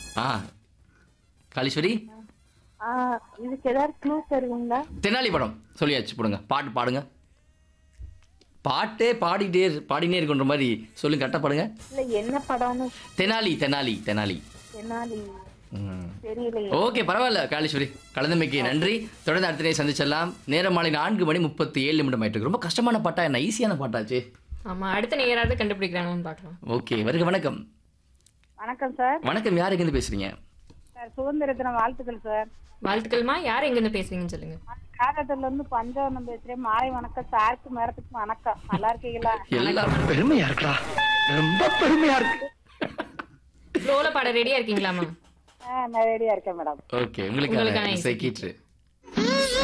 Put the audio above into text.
ஆ காளீஸ்வரி ஆ, இதுக்கு ஏதாவது க்ளூ தருவீங்களா தெனாலி படம் சொல்லியாச்சு போடுங்க பாட்டு பாடுங்க பாட்டே பாடிட்டே இரு- பாடினே இருக்குன்ற மாதிரி சொல்லுங்க கரெக்டாக பாடுங்க இல்ல என்ன படம்னு தெனாலி தெனாலி தெனாலி என்னாலி ம். தெரியலையே ஓகே பரவாயில்ல காளீஸ்வரி கலந்தமைக்கு நன்றி தொடர்ந்து அடுத்த சந்திச்செல்லாம் நேரம் மாலை நான்கு மணி முப்பத்தி ஏழு நிமிடம் ஆயிட்டு இருக்கு. ரொம்ப கஷ்டமான பாட்டா என்ன ஈஸியான பாட்டாச்சு ஆமா அடுத்த நேராவது கண்டுபிடிக்கிறாங்கன்னு பார்க்கலாம் ஓகே வருக வணக்கம் வணக்கம் சார் வணக்கம் யார் எங்கேருந்து பேசுறீங்க சார் சுதந்திர தின வாழ்த்துக்கள் சார் வாழ்த்துக்கள்மா யார் எங்கேருந்து பேசுறீங்கன்னு சொல்லுங்க காகத்துல இருந்து பஞ்சவனம் பேசுறேன் மாலை வணக்கம் சாருக்கு மேடத்துக்கு வணக்கம் நல்லா இருக்கீங்களா எல்லாம் பெருமையா இருக்கா ரொம்ப பெருமையா இருக்கு ஃப்ளோல பாட ரெடியா இருக்கீங்களாமா ஆ, நான் ரெடியா இருக்கேன் மேடம் ஓகே உங்களுக்கான உங்களுக்கான இசை கீற்று